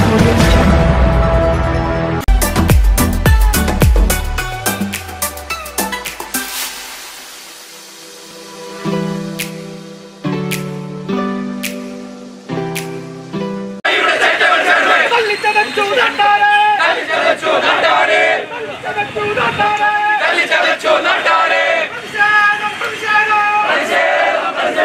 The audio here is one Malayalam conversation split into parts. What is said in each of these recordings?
Audio Jungle. തള്ളിച്ചതച്ചു നാട്ടാരെ തള്ളിച്ചതച്ചു നാട്ടാരെ തള്ളിച്ചതച്ചു നാട്ടാരെ പ്രതിഷേധം പ്രതിഷേധം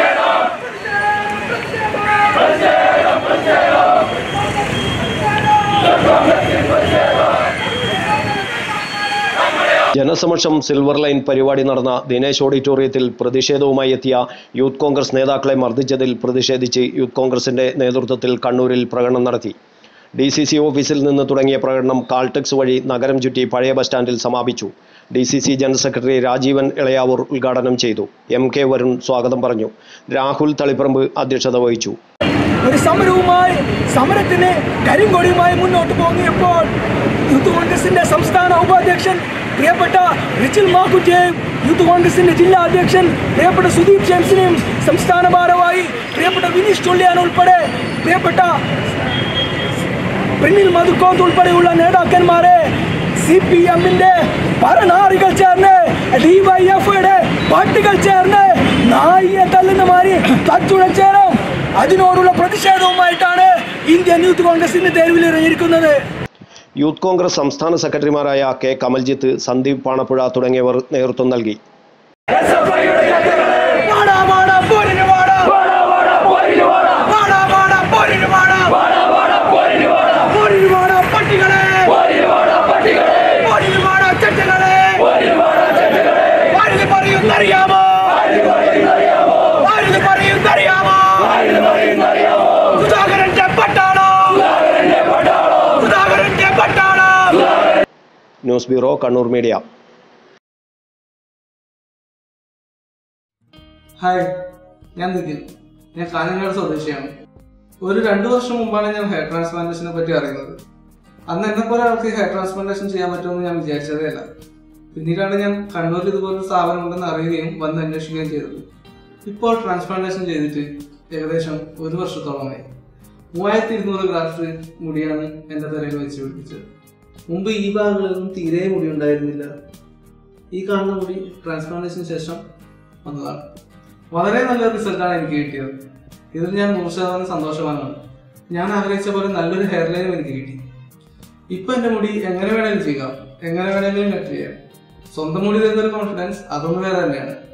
ജനസമക്ഷം സിൽവർ ലൈൻ പരിപാടി നടന്ന ദിനേശ് ഓഡിറ്റോറിയത്തിൽ പ്രതിഷേധവുമായി എത്തിയ യൂത്ത് കോൺഗ്രസ് നേതാക്കളെ മർദ്ദിച്ചതിൽ പ്രതിഷേധിച്ച് യൂത്ത് കോൺഗ്രസിന്റെ നേതൃത്വത്തിൽ കണ്ണൂരിൽ പ്രകടനം നടത്തി ഡി സി സി ഓഫീസിൽ നിന്ന് തുടങ്ങിയ പ്രകടനം കാൾടെക്സ് വഴി നഗരം ചുറ്റി പഴയ ബസ് സ്റ്റാൻഡിൽ സമാപിച്ചു D C C general secretary Rajeevan Elayavoor ഉദ്ഘാടനം ചെയ്തു എം കെ വരുൺ സ്വാഗതം പറഞ്ഞു രാഹുൽ തളിപ്പറമ്പ് അധ്യക്ഷത വഹിച്ചു ഒരു സമരവുമായി സമരത്തിന് കരിങ്കൊടിയുമായി മുന്നോട്ട് പോങ്ങിയപ്പോൾ യൂത്ത് കോൺഗ്രസിന്റെ സംസ്ഥാന ഉപാധ്യക്ഷൻ പ്രിയപ്പെട്ട റിച്ചിൽ മാക്കുറ്റിയെയും യൂത്ത് കോൺഗ്രസിന്റെ ജില്ലാ അധ്യക്ഷൻ പ്രിയപ്പെട്ട സുദീപ് ജെയിംസിനെയും സംസ്ഥാന ഭാരവാഹി പ്രിയപ്പെട്ട വിനീഷ് ചൊല്ലിയാൻ ഉൾപ്പെടെ പ്രിയപ്പെട്ട പെണ്ണിൽ മധുക്കോത്ത് ഉൾപ്പെടെയുള്ള നേതാക്കന്മാരെ സി പി എമ്മിന്റെ ഭരണാറികൾ ചേർന്ന് ഡിവൈഎഫ്ഐയുടെ പാർട്ടികൾ ചേർന്ന് നായിയെ തല്ലുന്ന മാറി തച്ചുടച്ചേരും അതിനോടുള്ള പ്രതിഷേധവുമായിട്ടാണ് ഇന്ത്യൻ യൂത്ത് കോൺഗ്രസ് ഇന്ന് തെരുവിൽ ഇറങ്ങിയിരിക്കുന്നത് യൂത്ത് കോൺഗ്രസ് സംസ്ഥാന സെക്രട്ടറിമാരായ കെ കമൽജിത്ത് സന്ദീപ് പാണപ്പുഴ തുടങ്ങിയവർ നേതൃത്വം നൽകി വാടാ, വാടാ, പോരിന് വാടാ. വാടാ, വാടാ, പോരിന് വാടാ. പോരിന് വാടാ, പട്ടികളെ. പോരിന് വാടാ, ചെറ്റകളെ. ആരിത് പറയുന്നറിയാമോ? ആരിത് പറയുന്നറിയാമോ? സുധാകരന്റെ പട്ടാളോ സുധാകരന്റെ പട്ടാളോ news bureau Kannur media hi ഞാൻ നിഖിൽ ഞാൻ കാഞ്ഞങ്ങാട് സ്വദേശിയാണ് ഒരു രണ്ടു വർഷം മുമ്പാണ് ഞാൻ ഹെയർ ട്രാൻസ്പ്ലാന്റേഷനെ പറ്റി അറിയുന്നത് അന്ന് എന്നെ പോലെ ആൾക്ക് ഹെയർ ട്രാൻസ്പ്ലാന്റേഷൻ ചെയ്യാൻ പറ്റുമെന്ന് ഞാൻ വിചാരിച്ചതേ അല്ല പിന്നീടാണ് ഞാൻ കണ്ണൂരിൽ ഇതുപോലൊരു സ്ഥാപനം ഉണ്ടെന്ന് അറിയുകയും വന്ന് അന്വേഷിക്കുകയും ചെയ്തത് ഇപ്പോൾ ട്രാൻസ്പ്ലാന്റേഷൻ ചെയ്തിട്ട് ഏകദേശം ഒരു വർഷത്തോളമായി മൂവായിരത്തി ഇരുന്നൂറ് ഗ്രാഫ്റ്റ് മുടിയാണ് എൻ്റെ തലയിൽ വെച്ച് പിടിപ്പിച്ചത് മുമ്പ് ഈ ഭാഗങ്ങളിലൊന്നും തീരെ മുടി ഉണ്ടായിരുന്നില്ല ഈ കാണുന്ന മുടി ട്രാൻസ്പ്ലാന്റേഷന് ശേഷം വന്നതാണ് വളരെ നല്ല റിസൾട്ടാണ് എനിക്ക് കിട്ടിയത് ഇതിൽ ഞാൻ നൂറ് ശതമാനം സന്തോഷവാനാണ് ഞാൻ ആഗ്രഹിച്ച പോലെ നല്ലൊരു ഹെയർ ലൈനും എനിക്ക് കിട്ടി ഇപ്പൊ എന്റെ മുടി എങ്ങനെ വേണമെങ്കിലും ചെയ്യാം എങ്ങനെ വേണമെങ്കിലും കട്ട് ചെയ്യാം സ്വന്തം മുടി തരുന്നൊരു കോൺഫിഡൻസ് അതൊന്നും വേറെ തന്നെയാണ്